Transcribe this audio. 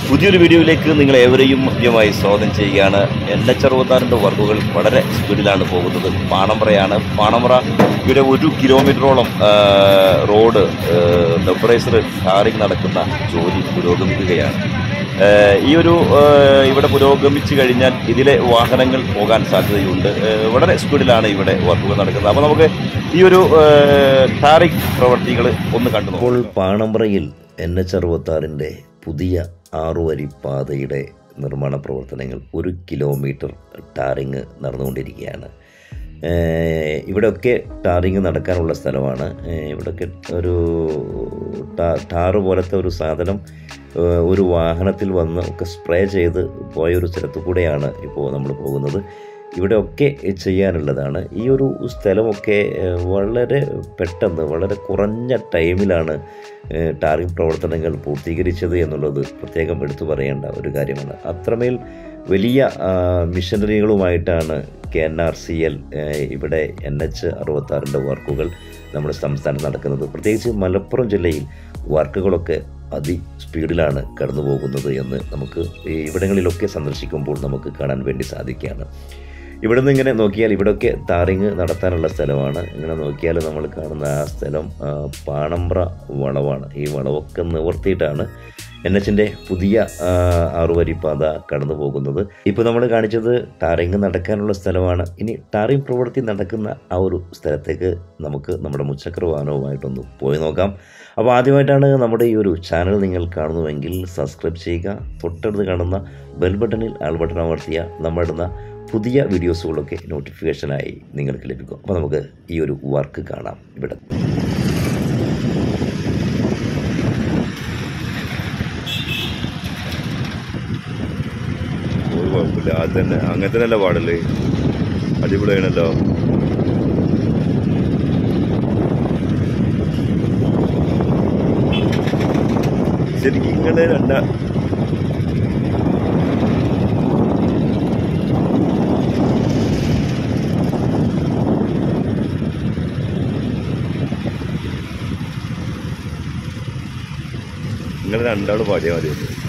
പുതിയൊരു വീഡിയോയിലേക്ക് നിങ്ങൾ ഏവരെയും മുഖ്യമായി സ്വാഗതം ചെയ്യുകയാണ് എൻ എച്ച് അറുപത്താറിൻ്റെ വർക്കുകൾ വളരെ സ്പീഡിലാണ് പോകുന്നത് പാണമ്പ്രയാണ് പാണമ്പ്ര ഇവിടെ ഒരു കിലോമീറ്ററോളം ആ, റോഡ് ടെമ്പറേച്ചർ ടാറിങ് നടക്കുന്ന ജോലി പുരോഗമിക്കുകയാണ് ആ, ഈ ഒരു ആ, ഇവിടെ പുരോഗമിച്ചു കഴിഞ്ഞാൽ ഇതിലെ വാഹനങ്ങൾ പോകാൻ സാധ്യതയുണ്ട് ആ, വളരെ സ്പീഡിലാണ് ഇവിടെ വർക്കുകൾ നടക്കുന്നത് അപ്പോൾ നമുക്ക് ഈ ഒരു ടാറിങ് പ്രവർത്തികൾ ഒന്ന് കണ്ടു ഇപ്പോൾ പാണമ്പ്രയിൽ എൻ എച്ച് അറുപത്താറിൻ്റെ പുതിയ ആറുവരി പാതയുടെ നിർമ്മാണ പ്രവർത്തനങ്ങൾ ഒരു കിലോമീറ്റർ ടാറിങ് നടന്നുകൊണ്ടിരിക്കുകയാണ് ഏഹ് ഇവിടെയൊക്കെ ടാറിങ് നടക്കാനുള്ള സ്ഥലമാണ് ഏഹ് ഇവിടെയൊക്കെ ഒരു ടാ- ടാറ് പോലത്തെ ഒരു സാധനം ഏഹ് ഒരു വാഹനത്തിൽ വന്ന് ഒക്കെ സ്പ്രേ ചെയ്ത് പോയ ഒരു സ്ഥലത്തു കൂടെയാണ് ഇപ്പോൾ നമ്മൾ പോകുന്നത് ഇവിടെയൊക്കെ ചെയ്യാനുള്ളതാണ് ഈ ഒരു സ്ഥലമൊക്കെ ഏഹ് വളരെ പെട്ടെന്ന് വളരെ കുറഞ്ഞ ടൈമിലാണ് ഏഹ് ടാറിംഗ് പ്രവർത്തനങ്ങൾ പൂർത്തീകരിച്ചത് എന്നുള്ളത് പ്രത്യേകം എടുത്തു പറയേണ്ട ഒരു കാര്യമാണ് അത്രമേൽ വലിയ ആ, മിഷനറികളുമായിട്ടാണ് K N R C L ഇവിടെ എൻ എച്ച് അറുപത്താറിൻ്റെ വർക്കുകൾ നമ്മുടെ സംസ്ഥാനത്ത് നടക്കുന്നത് പ്രത്യേകിച്ച് മലപ്പുറം ജില്ലയിൽ വർക്കുകളൊക്കെ അതി സ്പീഡിലാണ് കടന്നു പോകുന്നത് എന്ന് നമുക്ക് ഈ ഇവിടങ്ങളിലൊക്കെ സന്ദർശിക്കുമ്പോൾ നമുക്ക് കാണാൻ വേണ്ടി സാധിക്കുകയാണ് ഇവിടെ നിന്ന് ഇങ്ങനെ നോക്കിയാൽ ഇവിടെയൊക്കെ താറിങ് നടത്താനുള്ള സ്ഥലമാണ് ഇങ്ങനെ നോക്കിയാൽ നമ്മൾ കാണുന്ന ആ സ്ഥലം ആ, പാണമ്പ്ര വളവാണ് ഈ വളവൊക്കെ നിവർത്തിയിട്ടാണ് എൻ എച്ചിൻ്റെ പുതിയ ആ, ആറുവരി പാത കടന്നു പോകുന്നത് ഇപ്പോൾ നമ്മൾ കാണിച്ചത് ടാറിങ് നടക്കാനുള്ള സ്ഥലമാണ് ഇനി ടാറിങ് പ്രവൃത്തി നടക്കുന്ന ആ ഒരു സ്ഥലത്തേക്ക് നമുക്ക് നമ്മുടെ മുച്ചക്ര വാഹനവുമായിട്ടൊന്ന് പോയി നോക്കാം അപ്പോൾ ആദ്യമായിട്ടാണ് നമ്മുടെ ഈ ഒരു ചാനൽ നിങ്ങൾ കാണുന്നുവെങ്കിൽ സബ്സ്ക്രൈബ് ചെയ്യുക തൊട്ടടുത്ത് കാണുന്ന ബെൽ ബട്ടണിൽ ആൾ ബട്ടൺ അമർത്തിയ നമ്മളിടുന്ന പുതിയ വീഡിയോസുകളൊക്കെ നോട്ടിഫിക്കേഷനായി നിങ്ങൾക്ക് ലഭിക്കും അപ്പോൾ നമുക്ക് ഈ ഒരു വർക്ക് കാണാം ഇവിടെ ഒരു കുഴപ്പമില്ല അത് തന്നെ അങ്ങനെ തന്നെയല്ല പാടല്ലേ അടിപൊളിയാണല്ലോ ശരിക്കും ഇങ്ങനെ രണ്ട നിങ്ങൾ രണ്ടാൾ പാടിയാൽ മതി